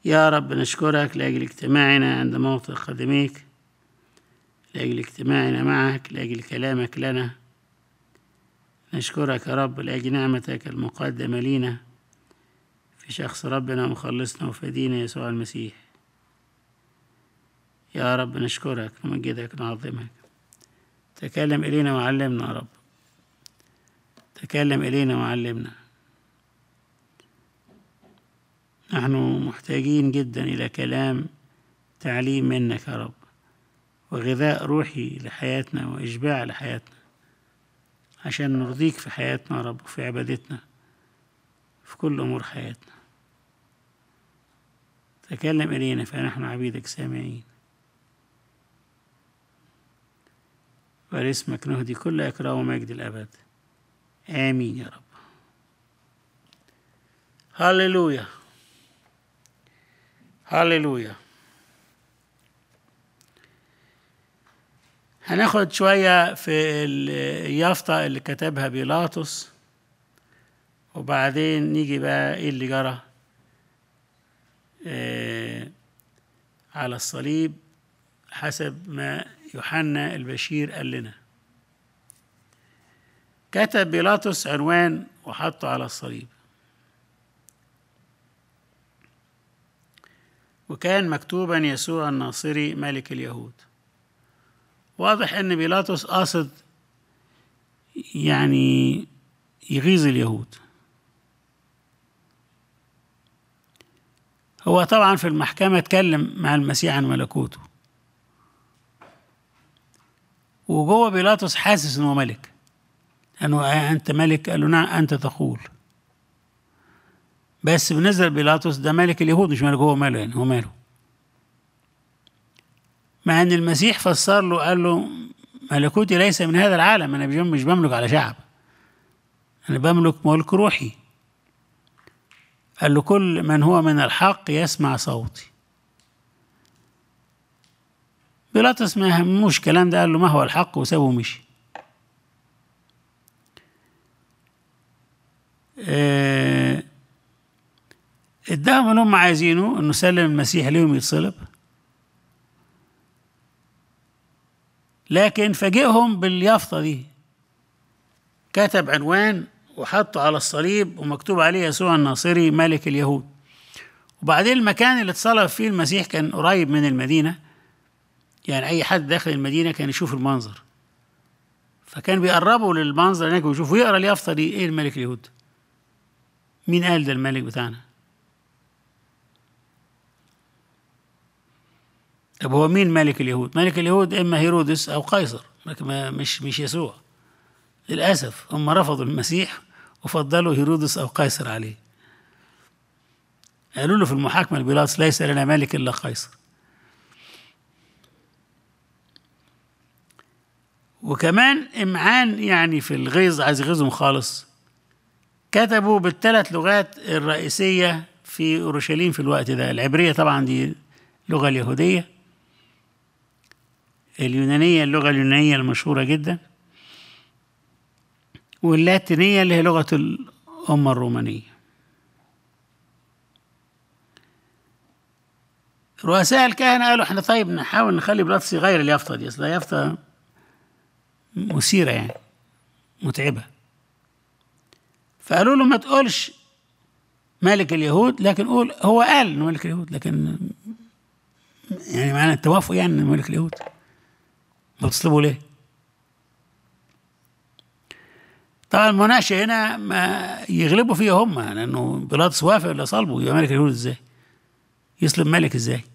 يا رب نشكرك لأجل اجتماعنا عند موطئ قدميك لأجل اجتماعنا معك لأجل كلامك لنا نشكرك يا رب لأجل نعمتك المقدمة لينا في شخص ربنا ومخلصنا وفدينا يسوع المسيح يا رب نشكرك نمجدك نعظمك تكلم إلينا وعلمنا يا رب تكلم إلينا وعلمنا نحن محتاجين جدا إلى كلام تعليم منك يا رب وغذاء روحي لحياتنا وإشباع لحياتنا عشان نرضيك في حياتنا يا رب وفي عبادتنا في كل أمور حياتنا تكلم إلينا فنحن عبيدك سامعين ولاسمك نهدي كل إكرام ومجد الأبد آمين يا رب هللويا هللويا هناخد شوية في اليافطة اللي كتبها بيلاطس وبعدين نيجي بقى ايه اللي جرى آه على الصليب حسب ما يوحنا البشير قال لنا كتب بيلاطس عنوان وحطه على الصليب وكان مكتوبا يسوع الناصري ملك اليهود واضح ان بيلاطس قاصد يعني يغيظ اليهود هو طبعا في المحكمة اتكلم مع المسيح عن ملكوته وجوه بيلاطس حاسس انه ملك انه انت ملك قال له نعم انت تقول بس بالنسبه لبيلاطس ده ملك اليهود مش ملك هو ماله يعني هو ماله مع ان المسيح فسر له قال له ملكوتي ليس من هذا العالم انا مش بملك على شعب انا بملك ملك روحي قال له كل من هو من الحق يسمع صوتي بيلاطس ما يهموش الكلام ده قال له ما هو الحق وسابه ومشي اه اداهم اللي هم عايزينه انه سلم المسيح ليهم يتصلب لكن فاجئهم باليافطة دي كتب عنوان وحطه على الصليب ومكتوب عليه يسوع الناصري ملك اليهود وبعدين المكان اللي اتصلب فيه المسيح كان قريب من المدينة يعني أي حد داخل المدينة كان يشوف المنظر فكان بيقربوا للمنظر هناك ويشوفوا يقرا اليافطة دي إيه الملك اليهود مين قال ده الملك بتاعنا طب هو مين ملك اليهود؟ ملك اليهود اما هيرودس او قيصر مش مش يسوع للاسف هم رفضوا المسيح وفضلوا هيرودس او قيصر عليه قالوا له في المحاكمه لبيلاطس ليس لنا ملك الا قيصر وكمان امعان يعني في الغيظ عايز يغيظهم خالص كتبوا بالثلاث لغات الرئيسيه في اورشليم في الوقت ده العبريه طبعا دي اللغه اليهوديه اليونانية اللغة اليونانية المشهورة جدا واللاتينية اللي هي لغة الأمة الرومانية رؤساء الكهنة قالوا احنا طيب نحاول نخلي بيلاطس يغير اليافطة دي اصل يافطة مثيرة يعني متعبة فقالوا له ما تقولش ملك اليهود لكن قول هو قال انه ملك اليهود لكن يعني معنى التوافق يعني انه ملك اليهود ما بتصلبوا ليه؟ طبعا المناقشة هنا ما يغلبوا فيها هم لأنه بيلاطس وافق إلا صلبه يبقى ملك اليهود إزاي؟ يصلب ملك إزاي؟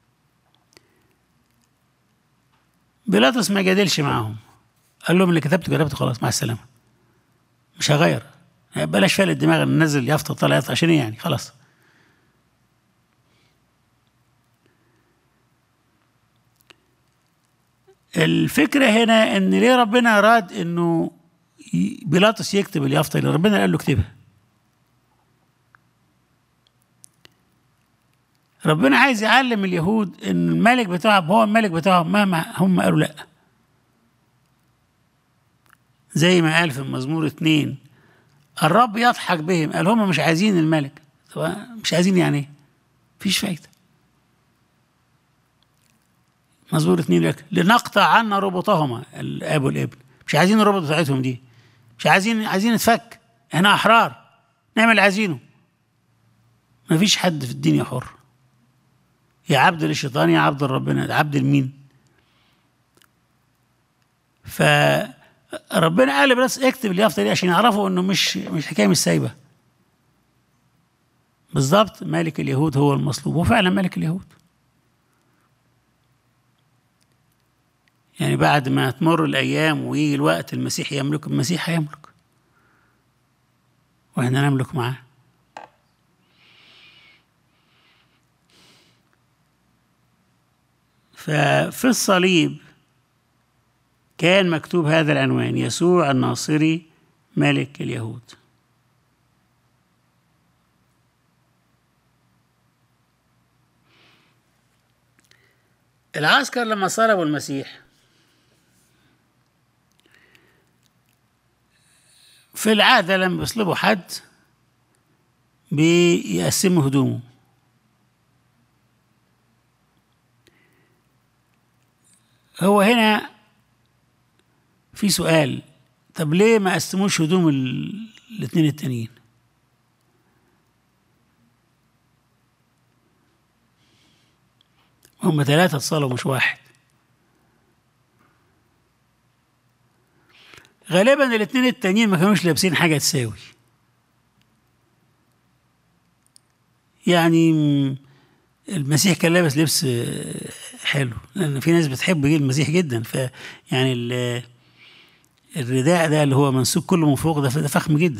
بيلاطس ما جادلش معاهم قال لهم اللي كتبته كتبته خلاص مع السلامة مش هغير بلاش فعل الدماغ ننزل يافطة طلع يافطة عشان ايه يعني خلاص الفكرة هنا ان ليه ربنا اراد انه بيلاطس يكتب اليافطة اللي ربنا قال له اكتبها ربنا عايز يعلم اليهود ان الملك بتاعهم هو الملك بتاعهم مهما هم قالوا لا زي ما قال في المزمور اتنين الرب يضحك بهم قال هم مش عايزين الملك مش عايزين يعني ايه مفيش فايدة مزمور اتنين لك لنقطع عنا ربطهما الاب والابن مش عايزين الربط بتاعتهم دي مش عايزين عايزين نتفك احنا احرار نعمل اللي عايزينه مفيش حد في الدنيا حر يا عبد للشيطان يا عبد لربنا عبد لمين فربنا قال بس اكتب اليافطه دي عشان يعرفوا انه مش مش حكايه مش سايبه بالظبط ملك اليهود هو المصلوب وفعلا ملك اليهود يعني بعد ما تمر الايام ويجي الوقت المسيح يملك المسيح هيملك واحنا نملك معاه ففي الصليب كان مكتوب هذا العنوان يسوع الناصري ملك اليهود العسكر لما صلبوا المسيح في العادة لما بيصلبوا حد بيقسموا هدومه هو هنا في سؤال طب ليه ما قسموش هدوم ال- الاتنين التانيين هم ثلاثة اتصلوا مش واحد غالبا الاتنين التانيين ما كانوش لابسين حاجة تساوي يعني م- المسيح كان لابس لبس آه، حلو لان في ناس بتحب جدا المسيح جدا ف يعني ال- الرداء ده اللي هو منسوب كله من فوق ده ده فخم جدا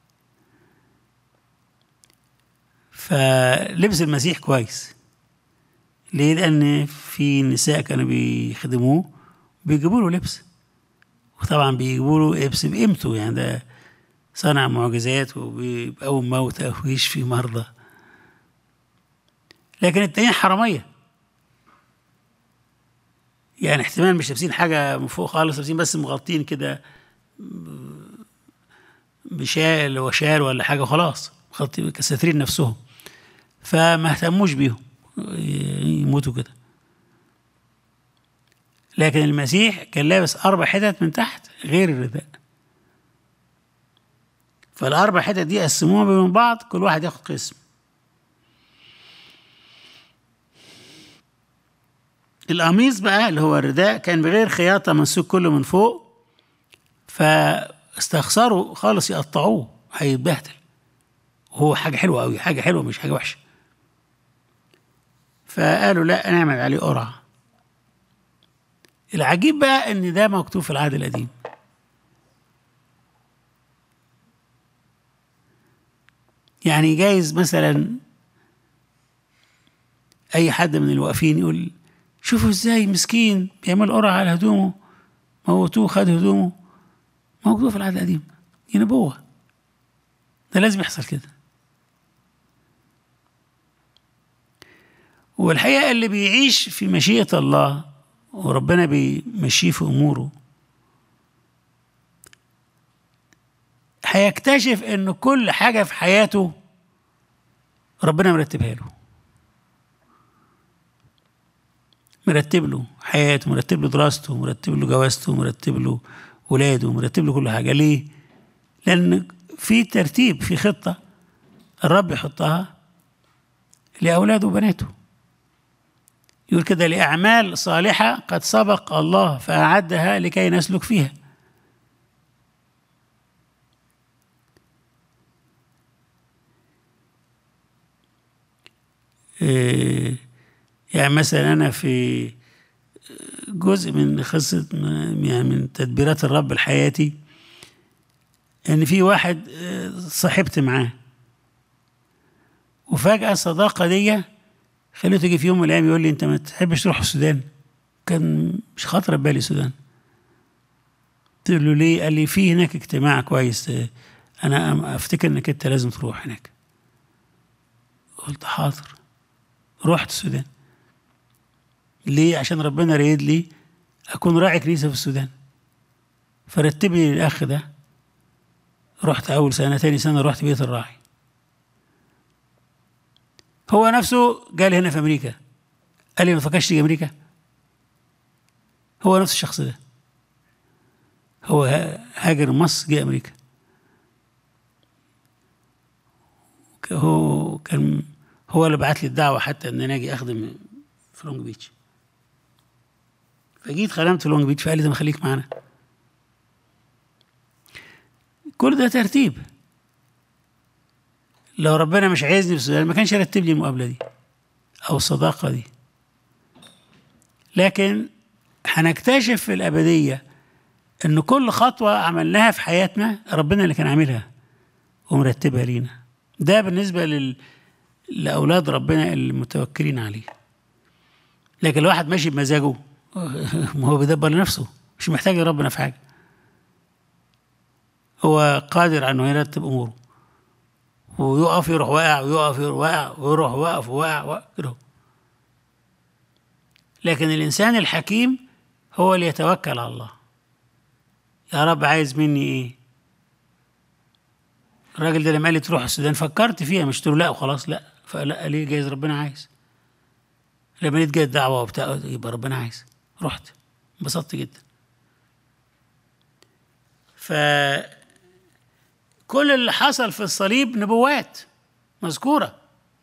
فلبس المسيح كويس ليه لان في نساء كانوا بيخدموه بيجيبوا له لبس وطبعا بيجيبوا له لبس بقيمته يعني ده صنع معجزات وبيقوم موتى ويشفي مرضى لكن التانيين حراميه يعني احتمال مش لابسين حاجه من فوق خالص لابسين بس مغطين كده بشال وشال ولا حاجه وخلاص مغطي ساترين نفسهم فما اهتموش بيهم يموتوا كده لكن المسيح كان لابس اربع حتت من تحت غير الرداء فالاربع حتت دي قسموها بين بعض كل واحد ياخد قسم القميص بقى اللي هو الرداء كان بغير خياطة منسوق كله من فوق فاستخسروا خالص يقطعوه هيتبهدل وهو حاجة حلوة قوي حاجة حلوة مش حاجة وحشة فقالوا لا نعمل عليه قرعة العجيب بقى ان ده مكتوب في العهد القديم يعني جايز مثلا اي حد من الواقفين يقول شوفوا ازاي مسكين بيعمل قرعة على هدومه موتوه خد هدومه موجود في العهد القديم دي نبوة ده لازم يحصل كده والحقيقة اللي بيعيش في مشيئة الله وربنا بيمشيه في أموره هيكتشف إن كل حاجة في حياته ربنا مرتبها له مرتب له حياته مرتب له دراسته مرتب له جوازته مرتب له ولاده مرتب له كل حاجة ليه؟ لأن في ترتيب في خطة الرب يحطها لأولاده وبناته يقول كده لأعمال صالحة قد سبق الله فأعدها لكي نسلك فيها إيه يعني مثلا أنا في جزء من قصة يعني من تدبيرات الرب لحياتي إن في واحد صاحبت معاه وفجأة الصداقة دي خليته يجي في يوم من الأيام يقول لي أنت ما تحبش تروح السودان كان مش خاطرة ببالي السودان قلت له ليه؟ قال لي في هناك اجتماع كويس أنا أفتكر إنك أنت لازم تروح هناك قلت حاضر رحت السودان ليه؟ عشان ربنا رايد لي أكون راعي كنيسة في السودان فرتب لي الأخ ده رحت أول سنة تاني سنة رحت بيت الراعي هو نفسه قال هنا في امريكا قال لي ما تفكرش تيجي امريكا هو نفس الشخص ده هو هاجر من مصر جه امريكا هو كان هو اللي بعت لي الدعوه حتى ان انا اجي اخدم في لونج بيتش فجيت خدمت في لونج بيتش فقال لي ده ما خليك معانا كل ده ترتيب لو ربنا مش عايزني في السودان ما كانش يرتب لي المقابله دي او الصداقه دي لكن هنكتشف في الابديه ان كل خطوه عملناها في حياتنا ربنا اللي كان عاملها ومرتبها لينا ده بالنسبه لل... لاولاد ربنا المتوكلين عليه لكن الواحد ماشي بمزاجه ما هو بيدبر لنفسه مش محتاج ربنا في حاجه هو قادر انه يرتب اموره ويقف يروح واقع ويقف يروح واقع ويروح واقف وواقع كده لكن الانسان الحكيم هو اللي يتوكل على الله يا رب عايز مني ايه الراجل ده لما قال لي تروح السودان فكرت فيها مش له لا وخلاص لا فلا ليه جايز ربنا عايز لما لقيت جاي الدعوه وبتاع يبقى ربنا عايز رحت انبسطت جدا ف كل اللي حصل في الصليب نبوات مذكوره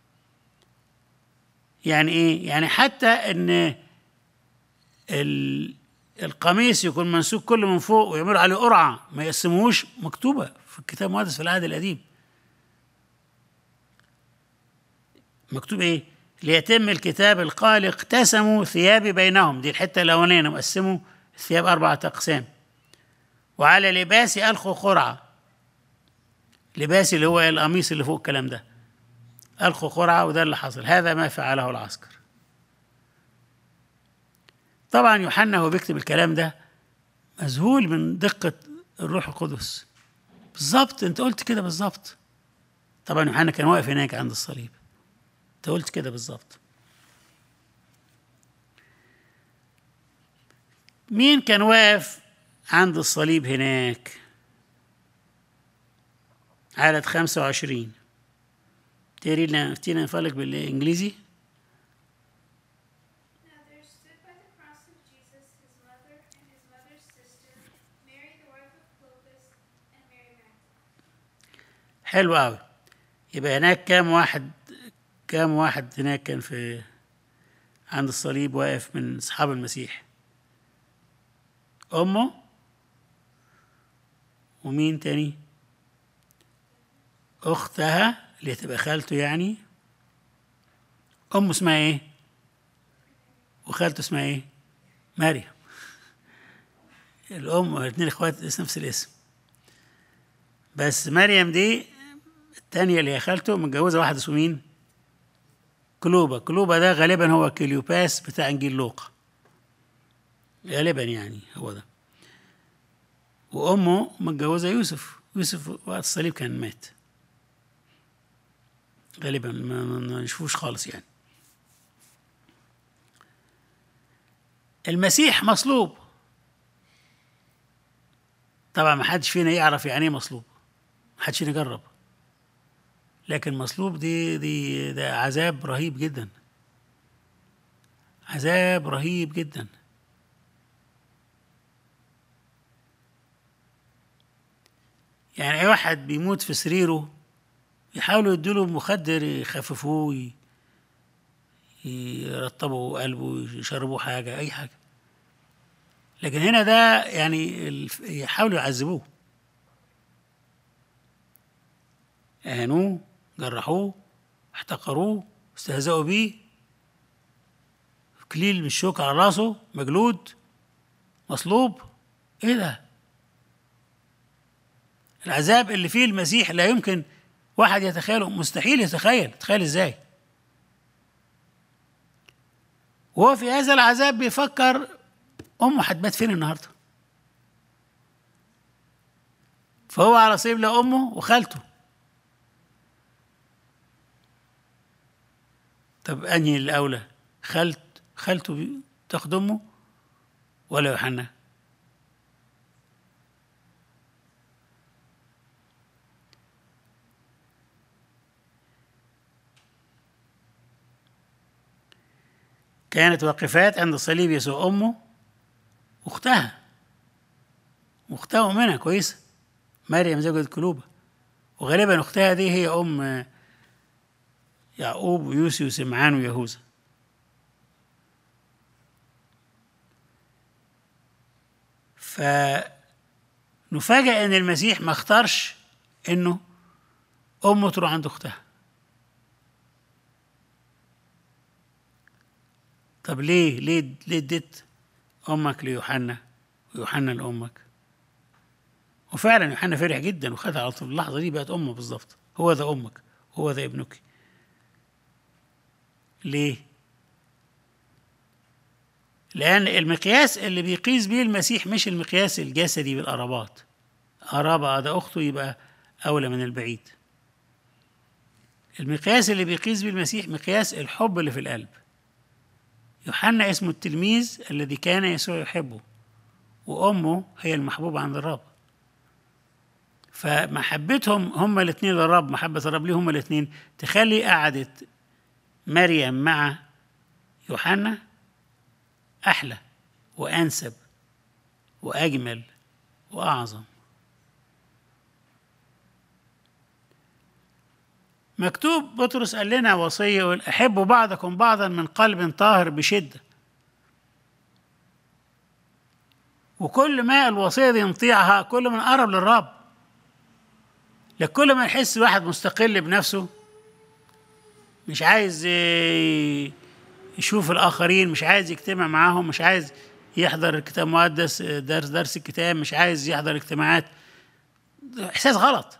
يعني ايه يعني حتى ان القميص يكون منسوج كله من فوق ويعملوا عليه قرعه ما يقسموهوش مكتوبه في الكتاب المقدس في العهد القديم مكتوب ايه ليتم الكتاب القال اقتسموا ثيابي بينهم دي الحته الاولانيه مقسموا الثياب اربعه اقسام وعلى لباسي الخوا قرعه لباسي اللي هو القميص اللي فوق الكلام ده الخوا قرعه وده اللي حصل هذا ما فعله العسكر طبعا يوحنا هو بيكتب الكلام ده مذهول من دقه الروح القدس بالظبط انت قلت كده بالظبط طبعا يوحنا كان واقف هناك عند الصليب انت قلت كده بالظبط مين كان واقف عند الصليب هناك عدد خمسة وعشرين تقري لنا افتينا نفلق بالانجليزي Now there stood by the cross of Jesus his mother and his mother's sister, Mary the wife of Clopas, and Mary Magdalene. حلو قوي يبقى هناك كام واحد كام واحد هناك كان في عند الصليب واقف من اصحاب المسيح امه ومين تاني اختها اللي تبقى خالته يعني امه اسمها ايه وخالته اسمها ايه مريم الام الاثنين اخوات نفس الاسم بس مريم دي التانية اللي هي خالته متجوزة واحد اسمه مين؟ كلوبا كلوبا ده غالبا هو كليوباس بتاع انجيل لوقا غالبا يعني هو ده وامه متجوزة يوسف يوسف وقت الصليب كان مات غالبا ما ما- ما نشوفوش خالص يعني المسيح مصلوب طبعا ما حدش فينا يعرف يعني ايه مصلوب ما حدش فينا يجرب لكن مصلوب دي دي ده عذاب رهيب جدا عذاب رهيب جدا يعني اي واحد بيموت في سريره يحاولوا يديله مخدر يخففوه وي- يرطبوا قلبه يشربوا حاجة أي حاجة لكن هنا ده يعني الف- يحاولوا يعذبوه اهانوه جرحوه احتقروه استهزأوا بيه كليل من الشوك على راسه مجلود مصلوب ايه ده العذاب اللي فيه المسيح لا يمكن واحد يتخيله مستحيل يتخيل تخيل ازاي وهو في هذا العذاب بيفكر امه هتبات فين النهارده فهو على صيب لامه وخالته طب انهي الاولى خالت خالته بي- تاخد امه ولا يوحنا كانت واقفات عند صليب يسوع أمه واختها واختها مؤمنة كويسة مريم زوجة كلوبة وغالبا أختها دي هي أم يعقوب ويوسف وسمعان ويهوذا فنفاجأ إن المسيح ما اختارش إنه أمه تروح عند أختها طب ليه ليه ليه اديت أمك ليوحنا ويوحنا لأمك وفعلا يوحنا فرح جدا وخدها على طول اللحظة دي بقت أمه بالظبط هو ذا أمك هو ذا ابنك ليه؟ لأن المقياس اللي بيقيس بيه المسيح مش المقياس الجسدي بالقرابات قرابة ده أخته يبقى أولى من البعيد المقياس اللي بيقيس بيه المسيح مقياس الحب اللي في القلب يوحنا اسمه التلميذ الذي كان يسوع يحبه وأمه هي المحبوبة عند الرب فمحبتهم هما الاثنين للرب محبة الرب ليهم هما الاثنين تخلي قعدة مريم مع يوحنا أحلى وأنسب وأجمل وأعظم مكتوب بطرس قال لنا وصية يقول أحبوا بعضكم بعضا من قلب طاهر بشدة وكل ما الوصية دي نطيعها كل ما نقرب للرب لكن كل ما نحس واحد مستقل بنفسه مش عايز ي- يشوف الآخرين مش عايز يجتمع معاهم مش عايز يحضر الكتاب المقدس درس درس الكتاب مش عايز يحضر اجتماعات ده إحساس غلط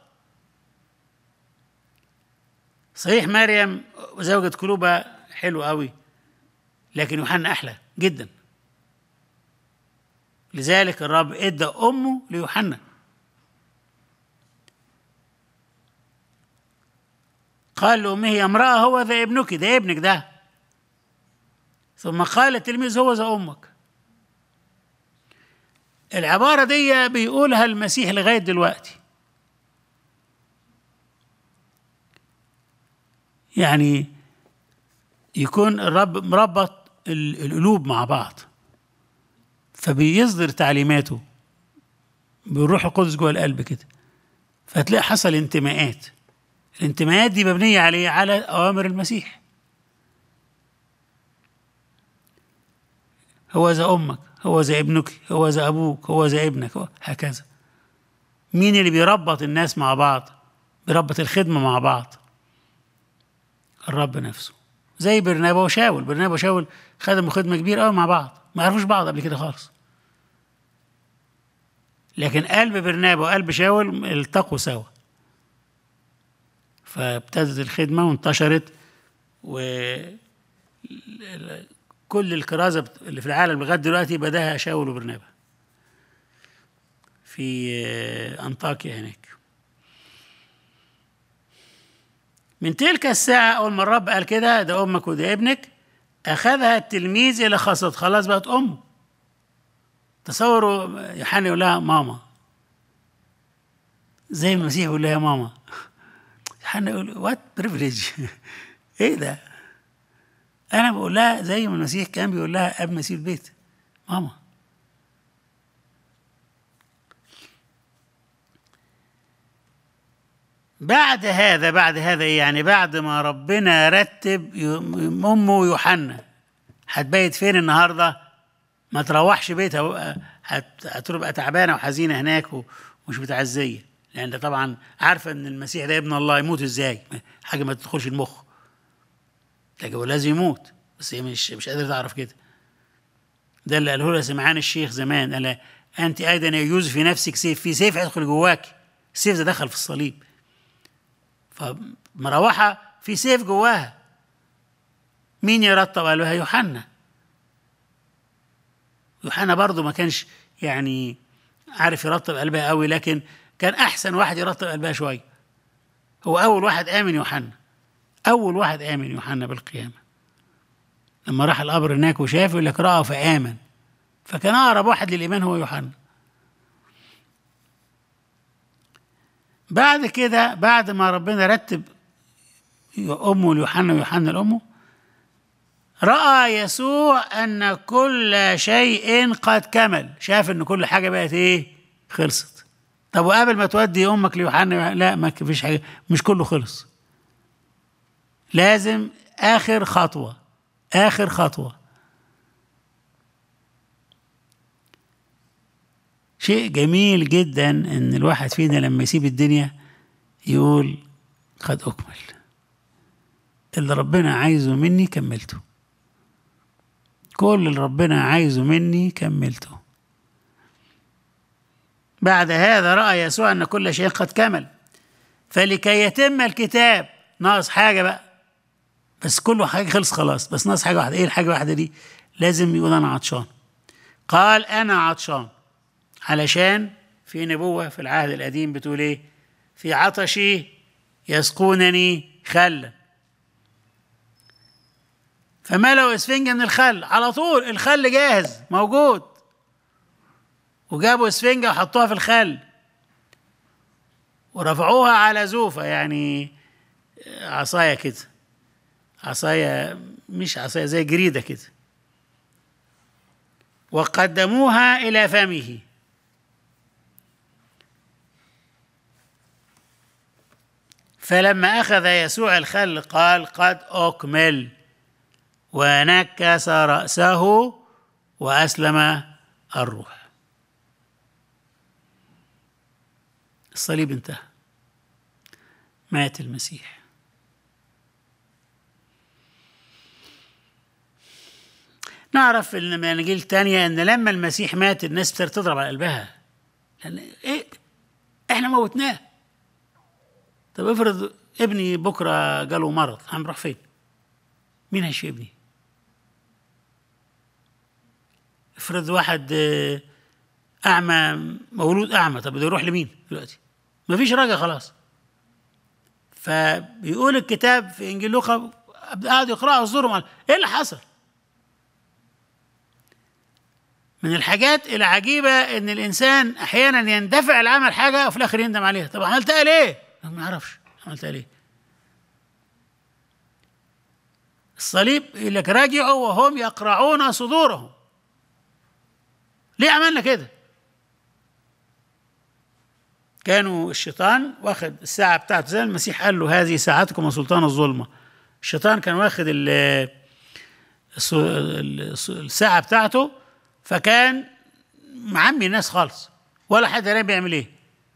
صحيح مريم زوجة كلوبة حلو قوي لكن يوحنا أحلى جدا لذلك الرب ادى أمه ليوحنا قال لأمه يا امرأة هو ذا ابنك ده ابنك ده ثم قال التلميذ هو ذا أمك العبارة دي بيقولها المسيح لغاية دلوقتي يعني يكون الرب مربط ال- القلوب مع بعض فبيصدر تعليماته بالروح القدس جوه القلب كده فتلاقي حصل انتماءات الانتماءات دي مبنية عليه على أوامر المسيح هو ذا أمك هو ذا ابنك هو ذا أبوك هو ذا ابنك هو هكذا مين اللي بيربط الناس مع بعض بيربط الخدمة مع بعض الرب نفسه زي برنابا وشاول برنابا وشاول خدموا خدمة كبيرة قوي مع بعض ما يعرفوش بعض قبل كده خالص لكن قلب برنابا وقلب شاول التقوا سوا فابتدت الخدمة وانتشرت و كل الكرازة بت- اللي في العالم لغاية دلوقتي بداها شاول وبرنابا في آه، أنطاكيا هناك من تلك الساعة أول ما الرب قال كده ده أمك وده ابنك أخذها التلميذ إلى خاصة خلاص بقت أمه تصوروا يوحنا يقول لها ماما زي ما المسيح يقول لها يا ماما يوحنا يقول وات بريفليج ايه ده انا بقول لها زي ما المسيح كان بيقول لها اب مسيح البيت ماما بعد هذا بعد هذا إيه يعني بعد ما ربنا رتب ي- امه ويوحنا هتبيت فين النهارده ما تروحش بيتها هت- هتبقى تعبانه وحزينه هناك ومش متعزيه لان ده طبعا عارفه ان المسيح ده ابن الله يموت ازاي حاجه ما تدخلش المخ لكن هو لازم يموت بس هي مش مش قادره تعرف كده ده اللي قاله لها سمعان الشيخ زمان قال لها، انت ايضا يا يوسف في نفسك سيف في سيف هيدخل جواك السيف ده دخل في الصليب فمروحه في سيف جواها مين يرتب قال لها يوحنا يوحنا برضه ما كانش يعني عارف يرتب قلبها قوي لكن كان احسن واحد يرتب قلبها شويه هو اول واحد امن يوحنا اول واحد امن يوحنا بالقيامه لما راح القبر هناك وشاف يقول لك راى فامن فكان اقرب واحد للايمان هو يوحنا بعد كده بعد ما ربنا رتب امه ليوحنا ويوحنا لامه راى يسوع ان كل شيء قد كمل شاف ان كل حاجه بقت ايه خلصت طب وقبل ما تودي امك ليوحنا لا ما فيش حاجه مش كله خلص لازم اخر خطوه اخر خطوه شيء جميل جدا ان الواحد فينا لما يسيب الدنيا يقول قد اكمل اللي ربنا عايزه مني كملته كل اللي ربنا عايزه مني كملته بعد هذا راى يسوع ان كل شيء قد كمل فلكي يتم الكتاب ناقص حاجه بقى بس كله حاجه خلص خلاص بس ناقص حاجه واحده ايه الحاجه الواحده دي لازم يقول انا عطشان قال انا عطشان علشان في نبوه في العهد القديم بتقول ايه في عطشي يسقونني خلا فملوا اسفنجة من الخل على طول الخل جاهز موجود وجابوا اسفنجة وحطوها في الخل ورفعوها على زوفة يعني عصاية كده عصاية مش عصاية زي جريدة كده وقدموها إلى فمه فلما أخذ يسوع الخل قال قد أكمل ونكس رأسه وأسلم الروح الصليب انتهى مات المسيح نعرف ان من الاناجيل الثانيه ان لما المسيح مات الناس ابتدت تضرب على قلبها لان ايه احنا موتناه طب افرض ابني بكره جاله مرض هنروح فين؟ مين هيشفي ابني؟ افرض واحد آه، اعمى مولود اعمى طب ده يروح لمين دلوقتي؟ مفيش رجا خلاص فبيقول الكتاب في انجيل لوقا قعدوا يقرأوا يصدرهم على- ايه اللي حصل؟ من الحاجات العجيبة إن الإنسان أحيانا يندفع لعمل حاجة وفي الآخر يندم عليها، طب عملتها ليه؟ ما يعرفش عملتها ليه؟ الصليب يقول لك راجعوا وهم يقرعون صدورهم. ليه عملنا كده؟ كانوا الشيطان واخد الساعة بتاعته زي المسيح قال له هذه ساعتكم وسلطان الظلمة. الشيطان كان واخد ال- الس- الس- الساعة بتاعته فكان معمي الناس خالص ولا حد يعرف بيعمل ايه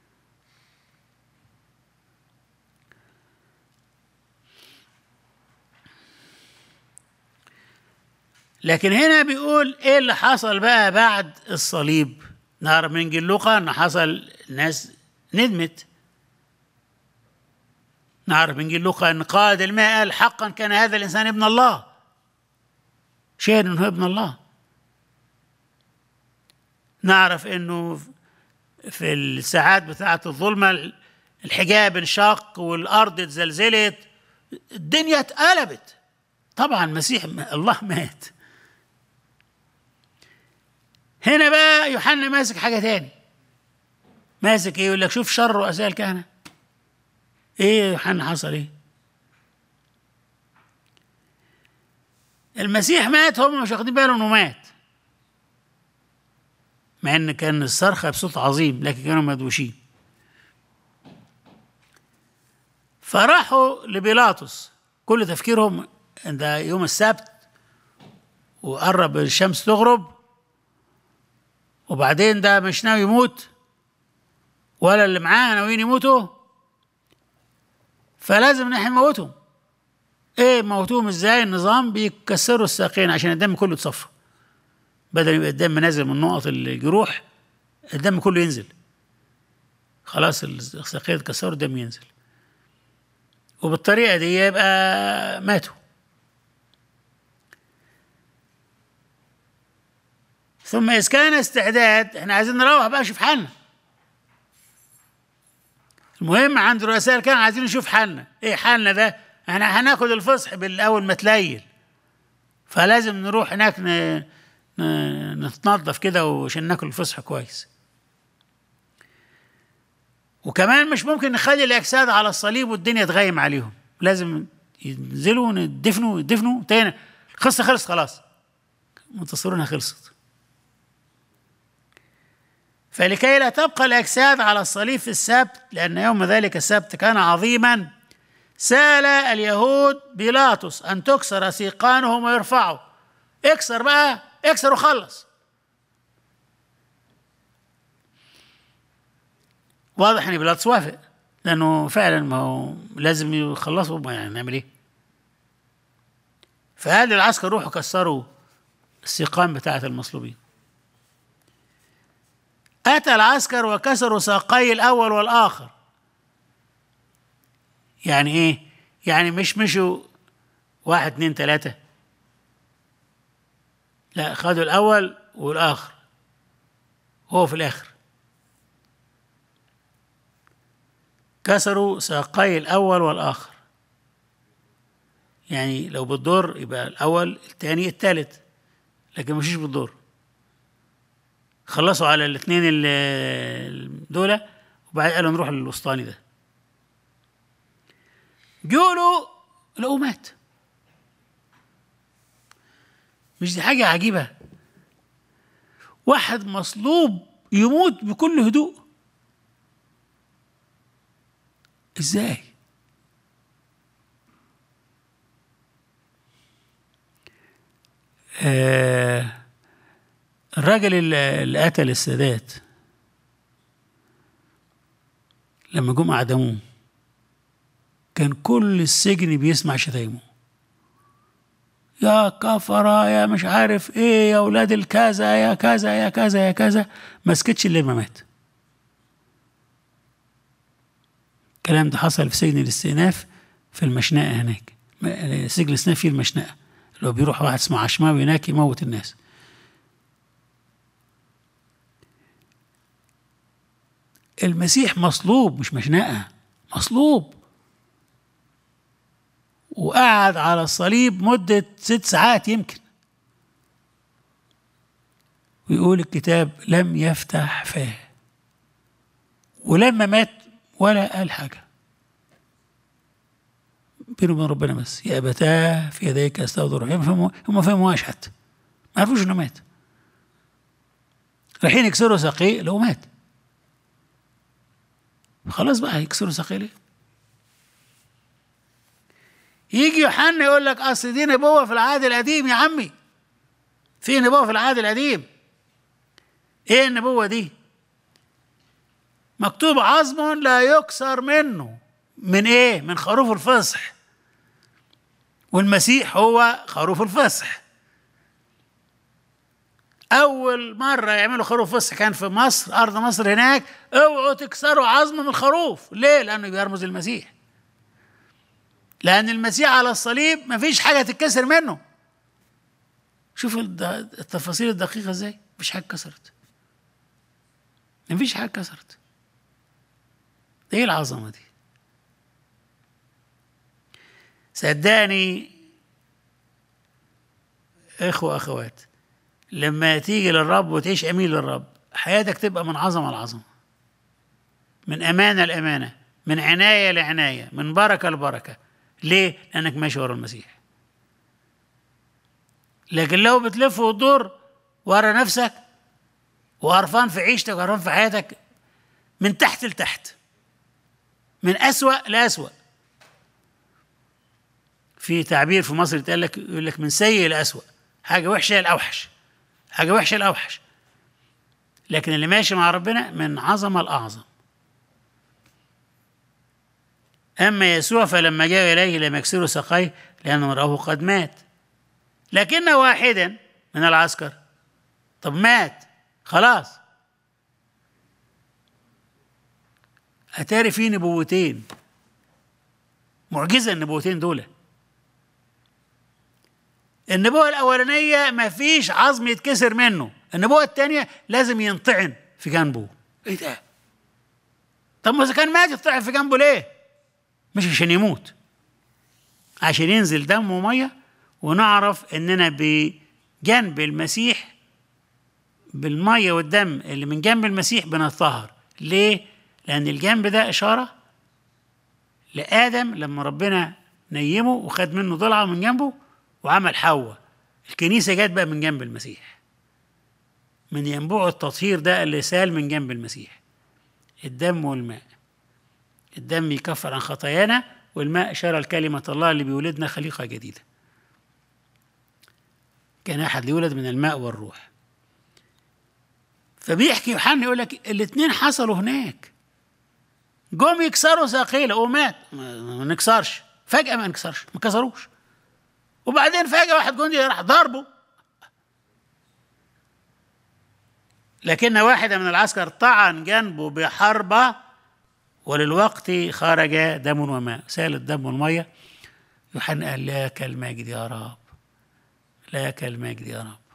لكن هنا بيقول ايه اللي حصل بقى بعد الصليب نعرف من انجيل لوقا ان حصل ناس ندمت نعرف من انجيل لوقا ان قائد الماء قال حقا كان هذا الانسان ابن الله شهد انه ابن الله نعرف انه في الساعات بتاعه الظلمه الحجاب انشق والارض اتزلزلت الدنيا اتقلبت طبعا المسيح الله مات هنا بقى يوحنا ماسك حاجه تاني ماسك ايه يقول لك شوف شر رؤساء الكهنه ايه يا يوحنا حصل ايه المسيح مات هم مش واخدين بالهم انه مات مع ان كان الصرخه بصوت عظيم لكن كانوا مدوشين فراحوا لبيلاطس كل تفكيرهم ان ده يوم السبت وقرب الشمس تغرب وبعدين ده مش ناوي يموت ولا اللي معاه ناويين يموتوا فلازم نحن نموتهم ايه موتوهم ازاي النظام بيكسروا الساقين عشان الدم كله يتصفى بدل يبقى الدم نازل من نقط الجروح الدم كله ينزل خلاص الساقين اتكسروا الدم ينزل وبالطريقه دي يبقى ماتوا ثم اذا كان استعداد احنا عايزين نروح بقى نشوف حالنا المهم عند رؤساء الكهنة عايزين نشوف حالنا ايه حالنا ده احنا هناخد الفصح بالاول ما تليل فلازم نروح هناك ن... ن... نتنظف كده وعشان ناكل الفصح كويس وكمان مش ممكن نخلي الاجساد على الصليب والدنيا تغيم عليهم لازم ينزلوا يدفنوا يدفنوا تاني قصة خلص خلاص منتصرونها خلصت فلكي لا تبقى الأجساد على الصليب في السبت لأن يوم ذلك السبت كان عظيما سأل اليهود بيلاطس أن تكسر سيقانهم ويرفعوا اكسر بقى اكسر وخلص واضح ان بيلاطس وافق لانه فعلا ما هو لازم يخلصوا ما يعني نعمل ايه فقال للعسكر روحوا كسروا السيقان بتاعة المصلوبين أتى العسكر وكسروا ساقي الأول والآخر يعني إيه؟ يعني مش مشوا واحد اتنين تلاتة لا خدوا الأول والآخر هو في الآخر كسروا ساقي الأول والآخر يعني لو بالدور يبقى الأول الثاني الثالث لكن مشيش بالدور خلصوا على الاثنين ال- دول وبعد قالوا نروح للوسطاني ده جولوا لقوا مات مش دي حاجة عجيبة واحد مصلوب يموت بكل هدوء ازاي آه الراجل اللي اللي قتل السادات لما جم اعدموه كان كل السجن بيسمع شتايمه يا كفرة يا مش عارف ايه يا اولاد الكذا يا كذا يا كذا يا كذا ما سكتش الا ما مات الكلام ده حصل في سجن الاستئناف في المشنقة هناك م- سجن الاستئناف فيه المشنقة اللي هو بيروح واحد اسمه عشماوي هناك يموت الناس المسيح مصلوب مش مشنقة مصلوب وقعد على الصليب مدة ست ساعات يمكن ويقول الكتاب لم يفتح فاه ولما مات ولا قال حاجة بينه وبين ربنا بس يا أبتاه في يديك أستودع روحي هم فهموا هم فهموهاش حتى ما عرفوش إنه مات رايحين يكسروا ساقيه لو مات خلاص بقى يكسروا ساقيه ليه؟ يجي يوحنا يقول لك اصل دي نبوه في العهد القديم يا عمي في نبوه في العهد القديم ايه النبوه دي مكتوب عظم لا يكسر منه من ايه من خروف الفصح والمسيح هو خروف الفصح اول مره يعملوا خروف فصح كان في مصر ارض مصر هناك اوعوا تكسروا عظم من الخروف ليه لانه بيرمز المسيح لأن المسيح على الصليب مفيش حاجة تتكسر منه شوف الد- التفاصيل الدقيقة ازاي مفيش حاجة اتكسرت مفيش حاجة اتكسرت ده ايه العظمة دي صدقني اخوة اخوات لما تيجي للرب وتعيش امين للرب حياتك تبقى من عظمة لعظمة من امانة لامانة من عناية لعناية من بركة لبركة ليه؟ لأنك ماشي ورا المسيح لكن لو بتلف وتدور ورا نفسك وقرفان في عيشتك وقرفان في حياتك من تحت لتحت من أسوأ لأسوأ في تعبير في مصر يتقال لك يقول لك من سيء لأسوأ حاجة وحشة لأوحش حاجة وحشة لأوحش لكن اللي ماشي مع ربنا من عظمة لأعظم أما يسوع فلما جاء إليه لم يكسروا ساقيه لأنه رآه قد مات لكن واحدا من العسكر طب مات خلاص أتاري في نبوتين معجزة النبوتين دول النبوة الأولانية ما فيش عظم يتكسر منه النبوة الثانية لازم ينطعن في جنبه ايه ده طب ما إذا كان مات يطعن في جنبه ليه مش عشان يموت عشان ينزل دم وميه ونعرف اننا بجنب المسيح بالميه والدم اللي من جنب المسيح بنتطهر ليه لان الجنب ده اشاره لادم لما ربنا نيمه وخد منه ضلعه من جنبه وعمل حواء الكنيسة جت بقى من جنب المسيح من ينبوع التطهير ده اللي سال من جنب المسيح الدم والماء الدم يكفر عن خطايانا والماء إشارة لكلمة الله اللي بيولدنا خليقة جديدة كان أحد يولد من الماء والروح فبيحكي يوحنا يقول لك الاثنين حصلوا هناك جم يكسروا ساقيله ومات ما ما نكسرش فجأة ما نكسرش ما كسروش وبعدين فجأة واحد جندي راح ضربه لكن واحدة من العسكر طعن جنبه بحربة وللوقت خرج دم وماء سال الدم والمية يوحنا قال لك المجد يا رب لك المجد يا رب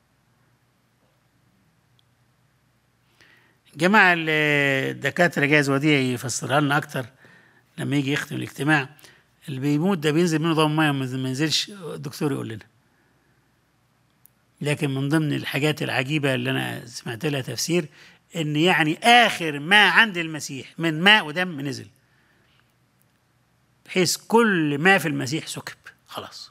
جماعة الدكاترة جايز وديع يفسرها لنا أكتر لما يجي يختم الاجتماع اللي بيموت ده بينزل منه ضم ميه ما ينزلش الدكتور يقول لنا لكن من ضمن الحاجات العجيبة اللي أنا سمعت لها تفسير إن يعني آخر ما عند المسيح من ماء ودم نزل بحيث كل ما في المسيح سكب خلاص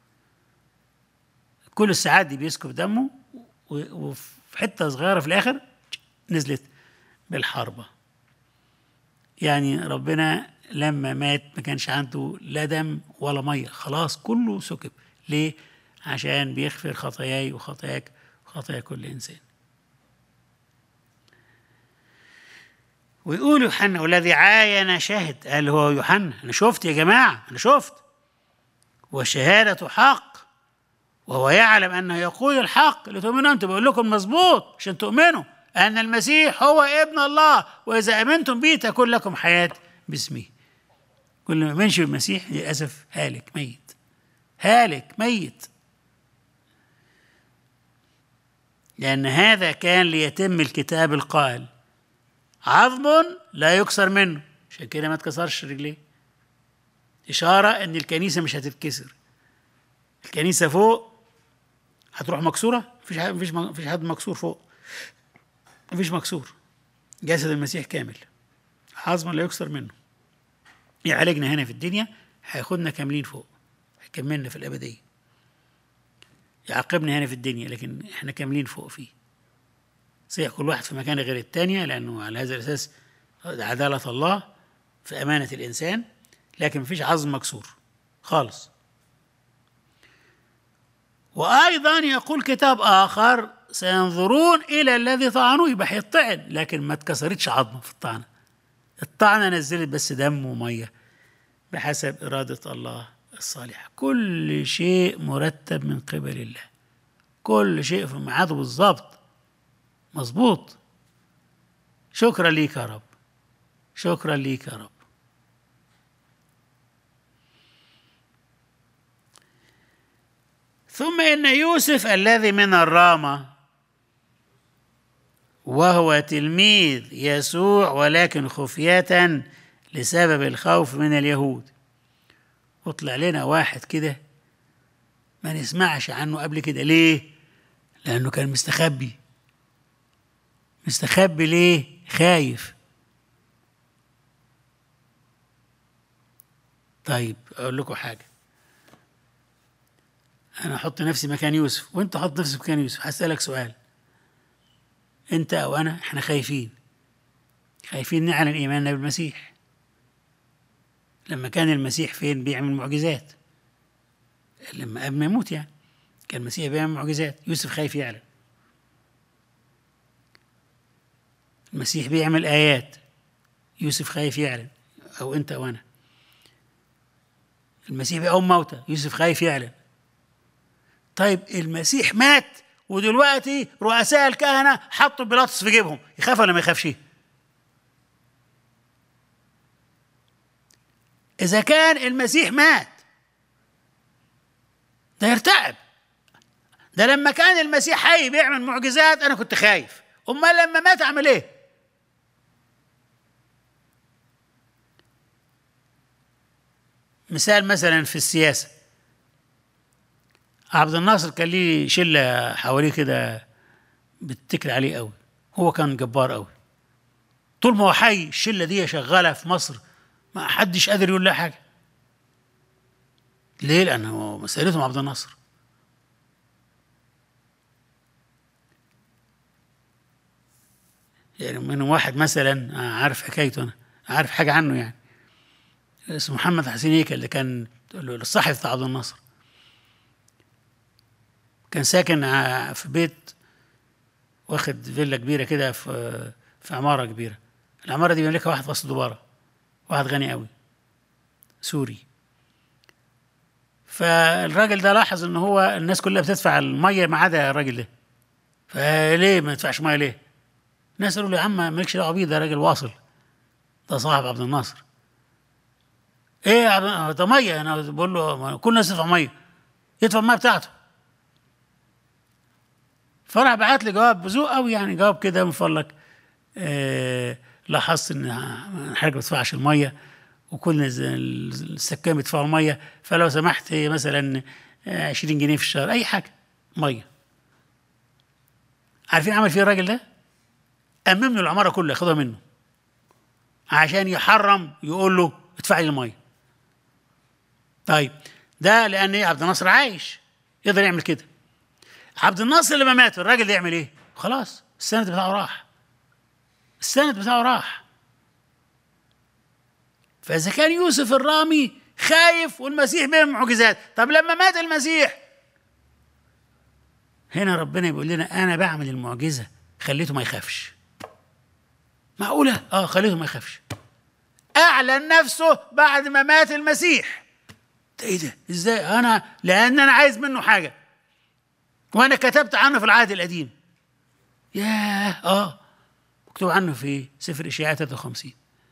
كل الساعات دي بيسكب دمه و- وفي حتة صغيرة في الآخر نزلت بالحربة يعني ربنا لما مات ما كانش عنده لا دم ولا مية خلاص كله سكب ليه؟ عشان بيغفر خطاياي وخطاياك وخطايا كل إنسان ويقول يوحنا والذي عاين شهد قال هو يوحنا أنا شفت يا جماعة أنا شفت والشهادة حق وهو يعلم أنه يقول الحق لتؤمنوا أنتم بقول لكم مظبوط عشان تؤمنوا أن المسيح هو ابن الله وإذا آمنتم به تكون لكم حياة باسمه كل ما يؤمنش بالمسيح للأسف هالك ميت هالك ميت لأن هذا كان ليتم الكتاب القائل عظم لا يكسر منه عشان كده ما اتكسرش رجليه إشارة إن الكنيسة مش هتتكسر الكنيسة فوق هتروح مكسورة مفيش حد مفيش مفيش حد مكسور فوق مفيش مكسور جسد المسيح كامل عظم لا يكسر منه يعالجنا هنا في الدنيا هياخدنا كاملين فوق هيكملنا في الأبدية يعاقبنا هنا في الدنيا لكن احنا كاملين فوق فيه صحيح كل واحد في مكان غير التانية لأنه على هذا الأساس عدالة الله في أمانة الإنسان لكن مفيش عظم مكسور خالص وأيضا يقول كتاب آخر سينظرون إلى الذي طعنوه يبقى هيطعن لكن ما اتكسرتش عظمه في الطعنة الطعنة نزلت بس دم ومية بحسب إرادة الله الصالحة كل شيء مرتب من قبل الله كل شيء في ميعاده بالظبط مظبوط شكرا ليك يا رب شكرا ليك يا رب ثم إن يوسف الذي من الرامة وهو تلميذ يسوع ولكن خفية لسبب الخوف من اليهود وطلع لنا واحد كده ما نسمعش عنه قبل كده ليه؟ لأنه كان مستخبي مستخبي ليه؟ خايف طيب أقول لكم حاجة أنا أحط نفسي مكان يوسف وأنت حط نفسك مكان يوسف هسألك سؤال أنت أو أنا إحنا خايفين خايفين نعلن إيماننا بالمسيح لما كان المسيح فين بيعمل معجزات لما قبل ما يموت يعني كان المسيح بيعمل معجزات يوسف خايف يعلن المسيح بيعمل آيات يوسف خايف يعلن أو أنت أو أنا المسيح بيقوم موتى يوسف خايف يعلن طيب المسيح مات ودلوقتي رؤساء الكهنة حطوا بيلاطس في جيبهم يخاف ولا ما يخافش إذا كان المسيح مات ده يرتعب ده لما كان المسيح حي بيعمل معجزات أنا كنت خايف أمال لما مات أعمل إيه؟ مثال مثلا في السياسة عبد الناصر كان ليه شلة حواليه كده بتتكل عليه قوي هو كان جبار قوي طول ما هو حي الشلة دي شغالة في مصر ما حدش قادر يقول لها حاجة ليه؟ لأنه مسألتهم عبد الناصر يعني منهم واحد مثلا آه، عارف حكايته انا عارف حاجه عنه يعني اسمه محمد حسين هيكل اللي كان الصحفي بتاع عبد الناصر كان ساكن ع- في بيت واخد فيلا كبيره كده في في عماره كبيره العماره دي بيملكها واحد في وسط دباره واحد غني قوي سوري فالراجل ده لاحظ ان هو الناس كلها بتدفع الميه ما عدا الراجل ده فليه ما تدفعش ميه ليه؟ الناس قالوا له يا عم مالكش دعوه بيه ده راجل واصل ده صاحب عبد الناصر ايه يا عبد ده ميه انا بقول له ما كل الناس تدفع ميه يدفع الميه بتاعته فراح بعت لي جواب بذوق قوي يعني جواب كده من فضلك آه لاحظت ان حضرتك ما بتدفعش الميه وكل الز- السكان بيدفعوا الميه فلو سمحت مثلا آه، 20 جنيه في الشهر اي حاجه ميه عارفين عمل فيه الراجل ده؟ أمم له العمارة كلها ياخدها منه عشان يحرم يقول له ادفع لي المية طيب ده لأن إيه عبد الناصر عايش يقدر يعمل كده عبد الناصر لما مات الراجل ده يعمل إيه؟ خلاص السند بتاعه راح السند بتاعه راح فإذا كان يوسف الرامي خايف والمسيح بيعمل معجزات طب لما مات المسيح هنا ربنا بيقول لنا انا بعمل المعجزه خليته ما يخافش معقوله اه خليته ما يخافش اعلن نفسه بعد ما مات المسيح ده ايه ده ازاي انا لان انا عايز منه حاجه وانا كتبت عنه في العهد القديم ياه اه مكتوب عنه في سفر اشعياء 53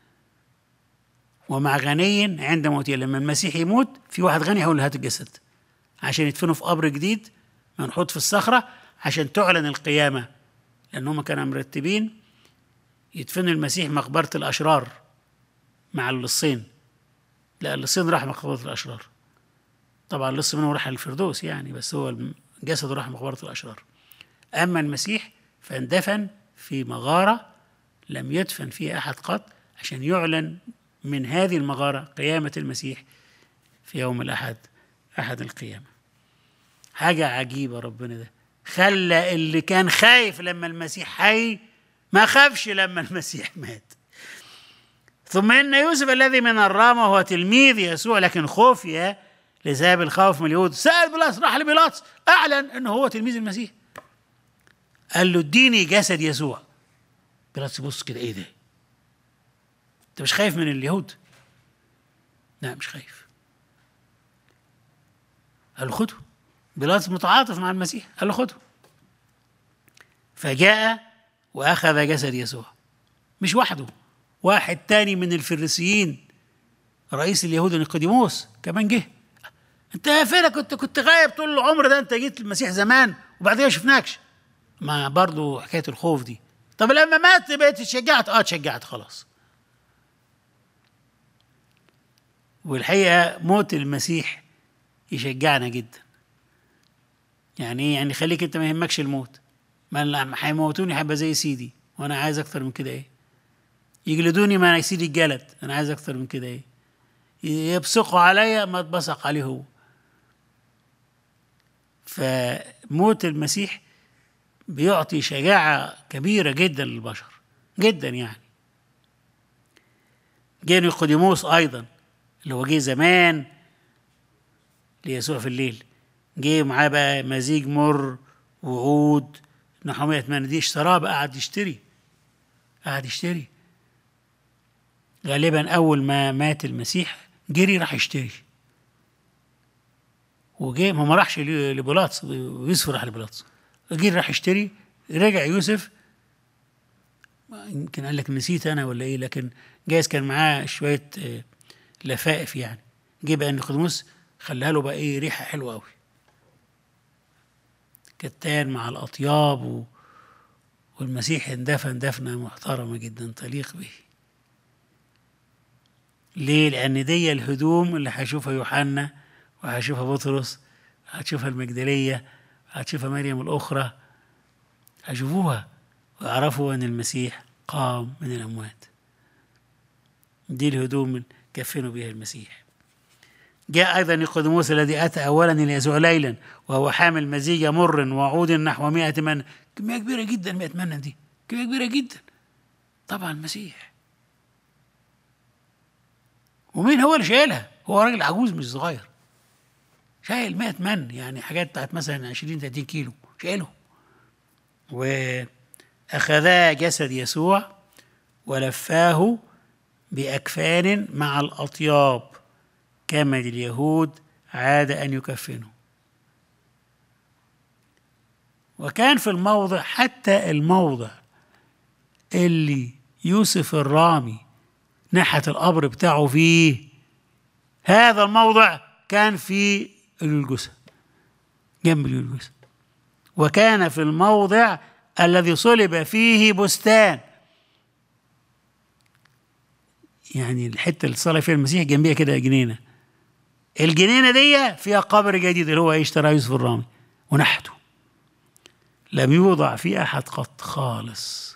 ومع غني عند موته لما المسيح يموت في واحد غني هيقول له هات الجسد عشان يدفنوا في قبر جديد منحوت في الصخرة عشان تعلن القيامة لأن هم كانوا مرتبين يدفنوا المسيح مقبرة الأشرار مع اللصين لا اللصين راح مقبرة الأشرار طبعا اللص منهم راح الفردوس يعني بس هو جسده راح مقبرة الأشرار أما المسيح فاندفن في مغارة لم يدفن فيها أحد قط عشان يعلن من هذه المغارة قيامة المسيح في يوم الأحد أحد القيامة حاجة عجيبة ربنا ده خلى اللي كان خايف لما المسيح حي ما خافش لما المسيح مات ثم إن يوسف الذي من الرامة هو تلميذ يسوع لكن خفي لذهاب الخوف من اليهود سأل بيلاطس راح لبيلاطس أعلن أنه هو تلميذ المسيح قال له اديني جسد يسوع بيلاطس بص كده ايه ده انت مش خايف من اليهود لا مش خايف قال له خده بيلاطس متعاطف مع المسيح قال له خده فجاء واخذ جسد يسوع مش وحده واحد تاني من الفريسيين رئيس اليهود نيقوديموس كمان جه انت فين كنت كنت غايب طول العمر ده انت جيت المسيح زمان وبعد كده شفناكش ما برضو حكايه الخوف دي طب لما مات بقيت اتشجعت اه اتشجعت خلاص والحقيقه موت المسيح يشجعنا جدا يعني ايه يعني خليك انت ما يهمكش الموت ما لما هيموتوني هيبقى زي سيدي وانا عايز اكتر من كده ايه يجلدوني ما انا سيدي الجلد انا عايز اكتر من كده ايه يبصقوا عليا ما اتبصق عليه هو فموت المسيح بيعطي شجاعة كبيرة جدا للبشر جدا يعني جه نيقوديموس أيضا اللي هو جه زمان ليسوع في الليل جه معاه بقى مزيج مر وعود نحومية ثمانية دي اشتراه بقى قعد يشتري قعد يشتري غالبا أول ما مات المسيح جري راح يشتري وجه ما ما راحش لبيلاطس يوسف راح لبيلاطس جه راح يشتري رجع يوسف يمكن قال لك نسيت انا ولا ايه لكن جايز كان معاه شويه آه، لفائف يعني جه بقى نيقوديموس خلاها له بقى ايه ريحه حلوه قوي كتان مع الاطياب و... والمسيح اندفن دفنه محترمه جدا تليق به ليه؟ لأن دي الهدوم اللي هيشوفها يوحنا وهيشوفها بطرس هتشوفها المجدلية هتشوفها مريم الأخرى هيشوفوها ويعرفوا أن المسيح قام من الأموات دي الهدوم اللي كفنوا بها المسيح جاء أيضا نيقوديموس الذي أتى أولا إلى يسوع ليلا وهو حامل مزيج مر وعود نحو مئة من كمية كبيرة جدا 100 من دي كمية كبيرة جدا طبعا المسيح ومين هو اللي شايلها هو راجل عجوز مش صغير شايل 100 من يعني حاجات بتاعت مثلا 20 30 كيلو شايلهم وأخذا جسد يسوع ولفاه بأكفان مع الأطياب كما لليهود عاد أن يكفنوا وكان في الموضع حتى الموضع اللي يوسف الرامي ناحية القبر بتاعه فيه هذا الموضع كان في الجثة جنب الجثة وكان في الموضع الذي صلب فيه بستان يعني الحته اللي صلى فيها المسيح جنبيها كده جنينه الجنينه دي فيها قبر جديد اللي هو اشترى يوسف الرامي ونحته لم يوضع فيه احد قط خالص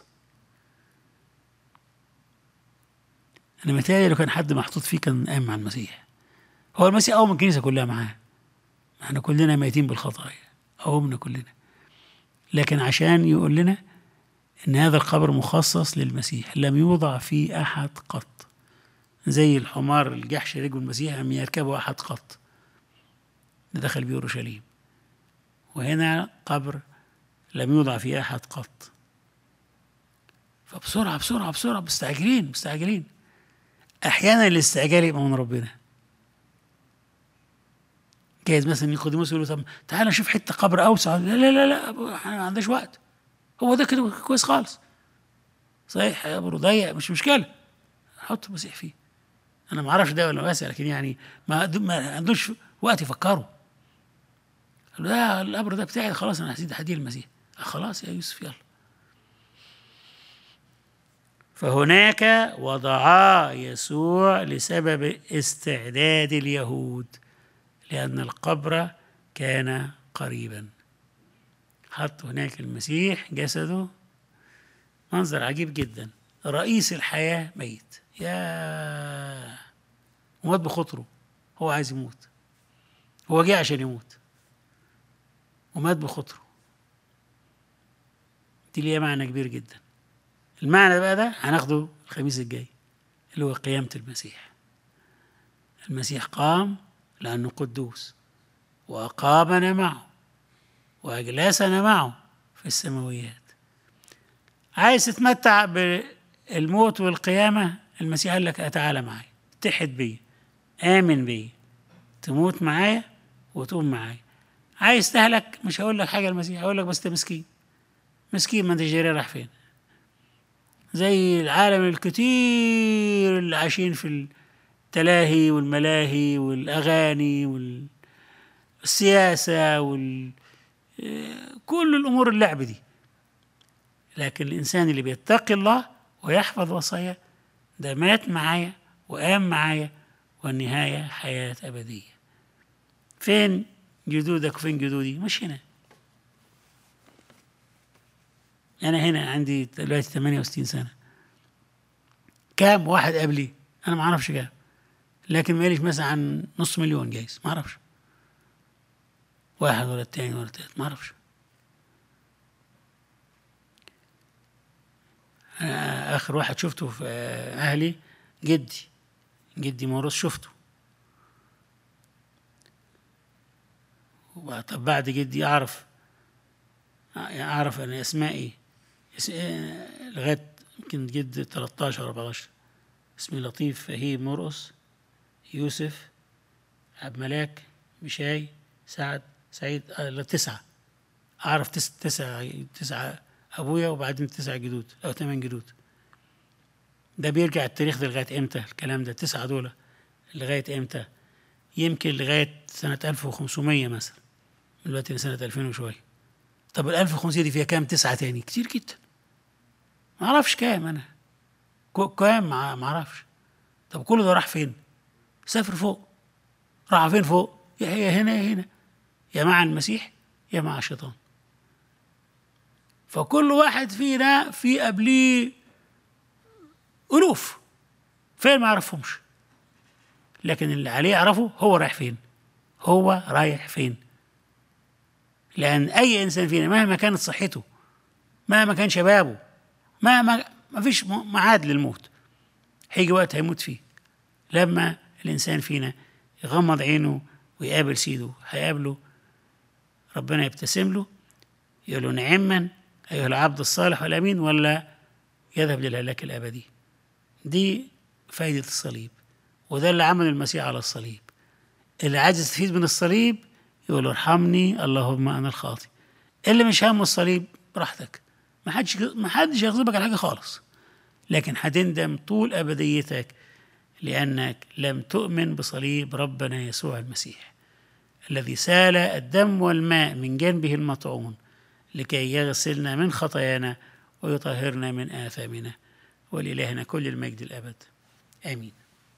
انا متهيألي لو كان حد محطوط فيه كان قام مع المسيح هو المسيح قوم الكنيسه كلها معاه احنا كلنا ميتين بالخطايا قومنا كلنا لكن عشان يقول لنا ان هذا القبر مخصص للمسيح لم يوضع فيه احد قط زي الحمار الجحش رجل المسيح لم يركبه احد قط دخل بيه اورشليم وهنا قبر لم يوضع فيه احد قط فبسرعه بسرعه بسرعه مستعجلين مستعجلين احيانا الاستعجال يبقى من ربنا جايز مثلا نيقوديموس يقول له طب تعالى نشوف حته قبر اوسع لا لا لا لا احنا ما عندناش وقت هو ده كده كويس خالص صحيح قبره ضيق مش مشكله حط المسيح فيه انا ما اعرفش ده ولا واسع لكن يعني ما ما عندوش وقت يفكروا قال له ده القبر ده بتاعي خلاص انا هسيب هديه المسيح خلاص يا يوسف يلا فهناك وضعا يسوع لسبب استعداد اليهود لأن القبر كان قريبا حط هناك المسيح جسده منظر عجيب جدا رئيس الحياة ميت يا ومات بخطره هو عايز يموت هو جه عشان يموت ومات بخطره دي ليها معنى كبير جدا المعنى بقى ده هناخده الخميس الجاي اللي هو قيامة المسيح المسيح قام لأنه قدوس وأقامنا معه وأجلسنا معه في السماويات عايز تتمتع بالموت والقيامة المسيح قال لك تعالى معايا اتحد بي آمن بي تموت معايا وتقوم معايا عايز تهلك مش هقول لك حاجة المسيح هقول لك بس انت مسكين مسكين ما انت جري راح فين زي العالم الكتير اللي عايشين في التلاهي والملاهي والأغاني والسياسة وال كل الأمور اللعب دي لكن الإنسان اللي بيتقي الله ويحفظ وصاياه ده مات معايا وقام معايا والنهاية حياة أبدية فين جدودك وفين جدودي مش هنا أنا هنا عندي دلوقتي 68 سنة كام واحد قبلي أنا ما أعرفش كام لكن ما يليش مثلا عن نص مليون جايز ما أعرفش واحد ولا التاني ولا التالت ما أعرفش أنا آخر واحد شفته في أهلي جدي جدي موروث شفته طب بعد جدي أعرف أعرف أنا أسمائي لغاية يمكن جد 13 أو 14 اسمي لطيف فهيم مرقص يوسف عبد ملاك مشاي سعد سعيد آه تسعة أعرف تس تسعة تسعة أبويا وبعدين تسع جدود أو ثمان جدود ده بيرجع التاريخ ده لغاية إمتى الكلام ده التسعة دول لغاية إمتى يمكن لغاية سنة 1500 مثلا دلوقتي سنة 2000 وشوية طب ال 1500 دي فيها كام تسعة تاني كتير جدا ما اعرفش كام انا كام ما اعرفش طب كل ده راح فين سافر فوق راح فين فوق يا هنا يا هنا يا مع المسيح يا مع الشيطان فكل واحد فينا في قبليه ألوف فين ما يعرفهمش لكن اللي عليه يعرفه هو رايح فين هو رايح فين لأن أي إنسان فينا مهما كانت صحته مهما كان شبابه مهما ما فيش م- معاد للموت هيجي وقت هيموت فيه لما الإنسان فينا يغمض عينه ويقابل سيده هيقابله ربنا يبتسم له يقول له نعما أيها العبد الصالح والأمين ولا يذهب للهلاك الأبدي دي فايدة الصليب وده اللي عمل المسيح على الصليب اللي عايز يستفيد من الصليب يقول له ارحمني اللهم أنا الخاطئ اللي مش همه الصليب براحتك ما حدش ما حدش يغضبك على حاجة خالص لكن هتندم طول أبديتك لأنك لم تؤمن بصليب ربنا يسوع المسيح الذي سال الدم والماء من جنبه المطعون لكي يغسلنا من خطايانا ويطهرنا من آثامنا ولإلهنا كل المجد الأبد آمين